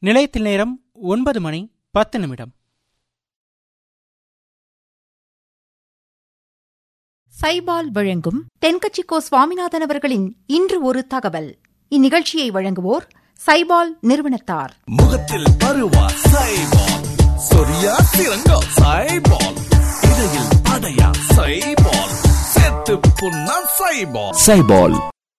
நிலையத்தில் நேரம் ஒன்பது மணி பத்து நிமிடம் சைபால் வழங்கும் தென்கட்சிக்கோ சுவாமிநாதன் அவர்களின் இன்று ஒரு தகவல் இந்நிகழ்ச்சியை வழங்குவோர் சைபால் நிறுவனத்தார் முகத்தில் பருவா சைபால் சொரியா சிறங்கோ சைபால் இடையில் அடையா சைபால் செத்து புண்ணா சைபால் சைபால்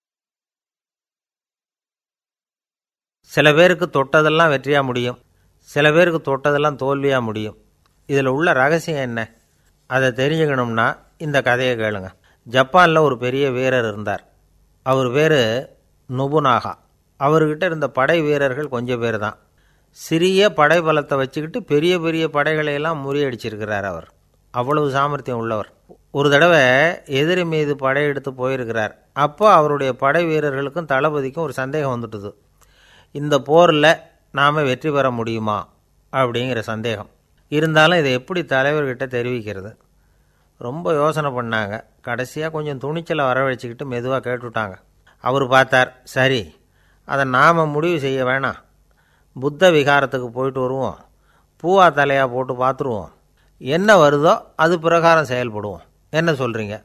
சில பேருக்கு தொட்டதெல்லாம் வெற்றியா முடியும் சில பேருக்கு தொட்டதெல்லாம் தோல்வியா முடியும் இதில் உள்ள ரகசியம் என்ன அதை தெரிஞ்சுக்கணும்னா இந்த கதையை கேளுங்க ஜப்பானில் ஒரு பெரிய வீரர் இருந்தார் அவர் பேர் நொபுனாகா அவர்கிட்ட இருந்த படை வீரர்கள் கொஞ்சம் பேர் தான் சிறிய படை பலத்தை வச்சுக்கிட்டு பெரிய பெரிய படைகளை எல்லாம் முறியடிச்சிருக்கிறார் அவர் அவ்வளவு சாமர்த்தியம் உள்ளவர் ஒரு தடவை எதிரி மீது படையெடுத்து போயிருக்கிறார் அப்போ அவருடைய படை வீரர்களுக்கும் தளபதிக்கும் ஒரு சந்தேகம் வந்துட்டுது இந்த போரில் நாம் வெற்றி பெற முடியுமா அப்படிங்கிற சந்தேகம் இருந்தாலும் இதை எப்படி தலைவர்கிட்ட தெரிவிக்கிறது ரொம்ப யோசனை பண்ணாங்க கடைசியாக கொஞ்சம் துணிச்சலை வரவழைச்சிக்கிட்டு மெதுவாக கேட்டுவிட்டாங்க அவர் பார்த்தார் சரி அதை நாம் முடிவு செய்ய வேணாம் புத்த விகாரத்துக்கு போயிட்டு வருவோம் பூவா தலையாக போட்டு பார்த்துருவோம் என்ன வருதோ அது பிரகாரம் செயல்படுவோம் என்ன சொல்கிறீங்க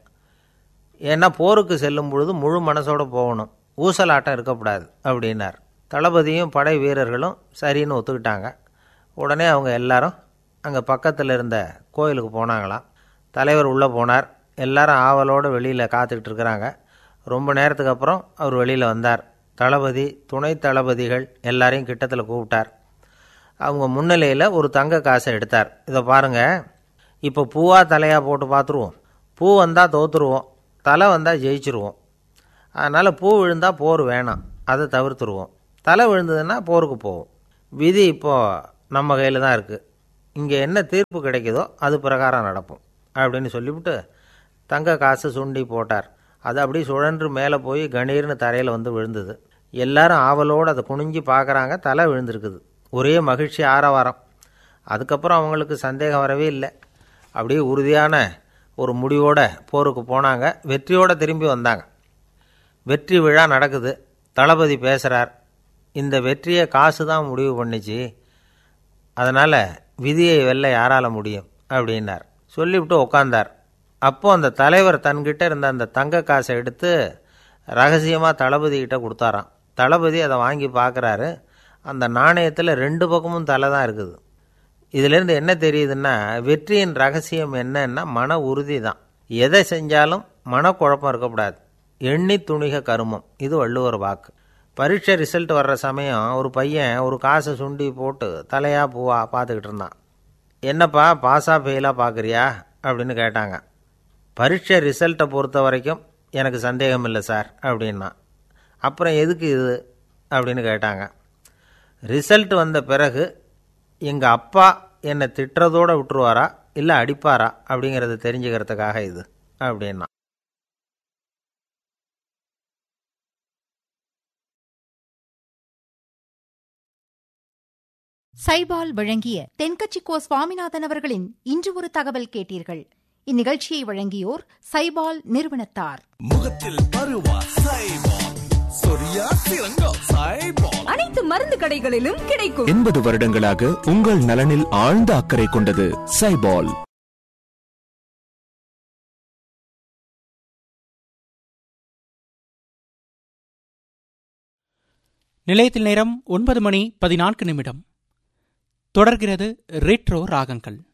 ஏன்னா போருக்கு செல்லும் பொழுது முழு மனசோட போகணும் ஊசலாட்டம் இருக்கக்கூடாது அப்படின்னார் தளபதியும் படை வீரர்களும் சரின்னு ஒத்துக்கிட்டாங்க உடனே அவங்க எல்லாரும் அங்கே பக்கத்தில் இருந்த கோயிலுக்கு போனாங்களாம் தலைவர் உள்ளே போனார் எல்லாரும் ஆவலோடு வெளியில் காத்துக்கிட்டு இருக்கிறாங்க ரொம்ப நேரத்துக்கு அப்புறம் அவர் வெளியில் வந்தார் தளபதி துணை தளபதிகள் எல்லாரையும் கிட்டத்தில் கூப்பிட்டார் அவங்க முன்னிலையில் ஒரு தங்க காசை எடுத்தார் இதை பாருங்கள் இப்போ பூவா தலையாக போட்டு பார்த்துருவோம் பூ வந்தால் தோற்றுருவோம் தலை வந்தால் ஜெயிச்சிருவோம் அதனால் பூ விழுந்தால் போர் வேணாம் அதை தவிர்த்துருவோம் தலை விழுந்ததுன்னா போருக்கு போவோம் விதி இப்போது நம்ம கையில் தான் இருக்குது இங்கே என்ன தீர்ப்பு கிடைக்குதோ அது பிரகாரம் நடப்போம் அப்படின்னு சொல்லிவிட்டு தங்க காசு சுண்டி போட்டார் அது அப்படியே சுழன்று மேலே போய் கணீர்னு தரையில் வந்து விழுந்தது எல்லாரும் ஆவலோடு அதை குனிஞ்சு பார்க்குறாங்க தலை விழுந்திருக்குது ஒரே மகிழ்ச்சி ஆரவாரம் அதுக்கப்புறம் அவங்களுக்கு சந்தேகம் வரவே இல்லை அப்படியே உறுதியான ஒரு முடிவோட போருக்கு போனாங்க வெற்றியோடு திரும்பி வந்தாங்க வெற்றி விழா நடக்குது தளபதி பேசுகிறார் இந்த வெற்றியை காசு தான் முடிவு பண்ணிச்சு அதனால் விதியை வெல்ல யாரால் முடியும் அப்படின்னார் சொல்லிவிட்டு உட்காந்தார் அப்போ அந்த தலைவர் தன்கிட்ட இருந்த அந்த தங்க காசை எடுத்து ரகசியமாக தளபதி கிட்ட கொடுத்தாராம் தளபதி அதை வாங்கி பார்க்குறாரு அந்த நாணயத்தில் ரெண்டு பக்கமும் தலை தான் இருக்குது இதிலேருந்து என்ன தெரியுதுன்னா வெற்றியின் ரகசியம் என்னன்னா மன உறுதி தான் எதை செஞ்சாலும் மனக்குழப்பம் இருக்கக்கூடாது எண்ணி துணிக கருமம் இது வள்ளுவர் வாக்கு பரீட்சை ரிசல்ட் வர்ற சமயம் ஒரு பையன் ஒரு காசை சுண்டி போட்டு தலையா பூவா பார்த்துக்கிட்டு இருந்தான் என்னப்பா பாஸா ஃபெயிலாக பார்க்குறியா அப்படின்னு கேட்டாங்க பரீட்சை ரிசல்ட்டை பொறுத்த வரைக்கும் எனக்கு சந்தேகம் இல்லை சார் அப்படின்னா அப்புறம் எதுக்கு இது அப்படின்னு கேட்டாங்க ரிசல்ட் வந்த பிறகு எங்கள் அப்பா என்னை திட்டுறதோடு விட்டுருவாரா இல்லை அடிப்பாரா அப்படிங்கிறத தெரிஞ்சுக்கிறதுக்காக இது அப்படின்னா சைபால் வழங்கிய தென்கட்சிக்கோ சுவாமிநாதன் அவர்களின் இன்று ஒரு தகவல் கேட்டீர்கள் இந்நிகழ்ச்சியை வழங்கியோர் சைபால் நிறுவனத்தார் முகத்தில் பருவா சைபால் சொரியா சிறங்கோ சைபால் அனைத்து மருந்து கடைகளிலும் கிடைக்கும் எண்பது வருடங்களாக உங்கள் நலனில் ஆழ்ந்த அக்கறை கொண்டது சைபால் நிலையத்தில் நேரம் ஒன்பது மணி பதினான்கு நிமிடம் தொடர்கிறது ரெட்ரோ ராகங்கள்